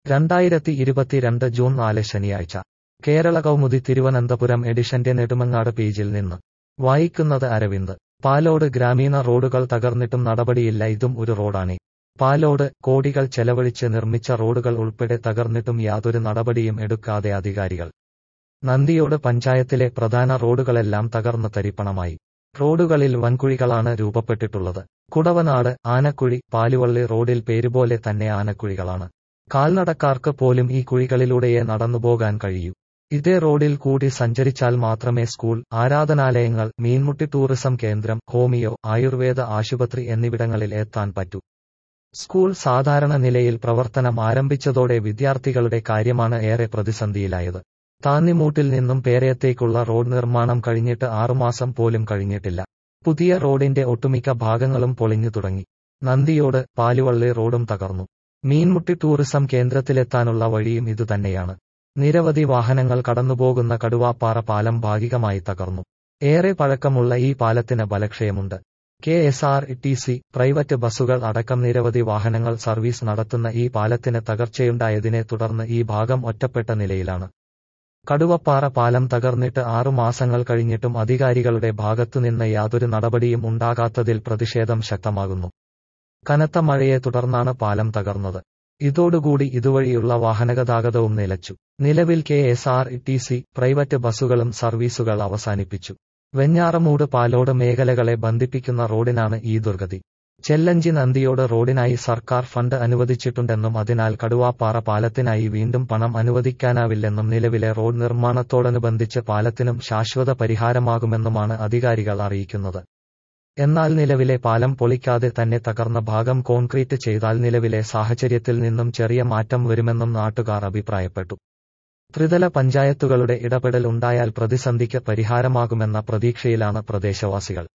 രണ്ടായിരത്തി ഇരുപത്തിരണ്ട് ജൂൺ നാല് ശനിയാഴ്ച കേരള കൗമുദി തിരുവനന്തപുരം എഡിഷന്റെ നെടുമങ്ങാട് പേജിൽ നിന്ന് വായിക്കുന്നത് അരവിന്ദ് പാലോട് ഗ്രാമീണ റോഡുകൾ തകർന്നിട്ടും നടപടിയില്ല ഇതും ഒരു റോഡാണേ പാലോട് കോടികൾ ചെലവഴിച്ച് നിർമ്മിച്ച റോഡുകൾ ഉൾപ്പെടെ തകർന്നിട്ടും യാതൊരു നടപടിയും എടുക്കാതെ അധികാരികൾ നന്ദിയോട് പഞ്ചായത്തിലെ പ്രധാന റോഡുകളെല്ലാം തകർന്ന് തരിപ്പണമായി റോഡുകളിൽ വൻകുഴികളാണ് രൂപപ്പെട്ടിട്ടുള്ളത് കുടവനാട് ആനക്കുഴി പാലുവള്ളി റോഡിൽ പേരുപോലെ തന്നെ ആനക്കുഴികളാണ് കാൽനടക്കാർക്ക് പോലും ഈ കുഴികളിലൂടെയേ നടന്നുപോകാൻ കഴിയൂ ഇതേ റോഡിൽ കൂടി സഞ്ചരിച്ചാൽ മാത്രമേ സ്കൂൾ ആരാധനാലയങ്ങൾ മീൻമുട്ടി ടൂറിസം കേന്ദ്രം ഹോമിയോ ആയുർവേദ ആശുപത്രി എന്നിവിടങ്ങളിൽ എത്താൻ പറ്റൂ സ്കൂൾ സാധാരണ നിലയിൽ പ്രവർത്തനം ആരംഭിച്ചതോടെ വിദ്യാർത്ഥികളുടെ കാര്യമാണ് ഏറെ പ്രതിസന്ധിയിലായത് താന്നിമൂട്ടിൽ നിന്നും പേരയത്തേക്കുള്ള റോഡ് നിർമ്മാണം കഴിഞ്ഞിട്ട് ആറുമാസം പോലും കഴിഞ്ഞിട്ടില്ല പുതിയ റോഡിന്റെ ഒട്ടുമിക്ക ഭാഗങ്ങളും പൊളിഞ്ഞു തുടങ്ങി നന്ദിയോട് പാലുവള്ളി റോഡും തകർന്നു മീൻമുട്ടി ടൂറിസം കേന്ദ്രത്തിലെത്താനുള്ള വഴിയും ഇതുതന്നെയാണ് നിരവധി വാഹനങ്ങൾ കടന്നുപോകുന്ന കടുവാപ്പാറ പാലം ഭാഗികമായി തകർന്നു ഏറെ പഴക്കമുള്ള ഈ പാലത്തിന് ബലക്ഷയമുണ്ട് K S R T C private ബസ്സുകൾ അടക്കം നിരവധി വാഹനങ്ങൾ സർവീസ് നടത്തുന്ന ഈ പാലത്തിന് തകർച്ചയുണ്ടായതിനെ തുടർന്ന് ഈ ഭാഗം ഒറ്റപ്പെട്ട നിലയിലാണ് കടുവപ്പാറ പാലം തകർന്നിട്ട് ആറു മാസങ്ങൾ കഴിഞ്ഞിട്ടും അധികാരികളുടെ ഭാഗത്തുനിന്ന് യാതൊരു നടപടിയും ഉണ്ടാകാത്തതിൽ പ്രതിഷേധം ശക്തമാകുന്നു കനത്ത മഴയെ തുടർന്നാണ് പാലം തകർന്നത് ഇതോടുകൂടി ഇതുവഴിയുള്ള വാഹനഗതാഗതവും നിലച്ചു നിലവിൽ K S R T C private ബസ്സുകളും സർവീസുകൾ അവസാനിപ്പിച്ചു വെഞ്ഞാറമൂട് പാലോട് മേഖലകളെ ബന്ധിപ്പിക്കുന്ന റോഡിനാണ് ഈ ദുർഗതി ചെല്ലഞ്ചി നന്ദിയോട് റോഡിനായി സർക്കാർ ഫണ്ട് അനുവദിച്ചിട്ടുണ്ടെന്നും അതിനാൽ കടുവാപ്പാറ പാലത്തിനായി വീണ്ടും പണം അനുവദിക്കാനാവില്ലെന്നും നിലവിലെ റോഡ് നിർമ്മാണത്തോടനുബന്ധിച്ച് പാലത്തിനും ശാശ്വത പരിഹാരമാകുമെന്നുമാണ് അധികാരികൾ അറിയിക്കുന്നത് എന്നാൽ നിലവിലെ പാലം പൊളിക്കാതെ തന്നെ തകർന്ന ഭാഗം കോൺക്രീറ്റ് ചെയ്താൽ നിലവിലെ സാഹചര്യത്തിൽ നിന്നും ചെറിയ മാറ്റം വരുമെന്നും നാട്ടുകാർ അഭിപ്രായപ്പെട്ടു ത്രിതല പഞ്ചായത്തുകളുടെ ഇടപെടൽ ഉണ്ടായാൽ പ്രതിസന്ധിക്ക് പരിഹാരമാകുമെന്ന പ്രതീക്ഷയിലാണ് പ്രദേശവാസികൾ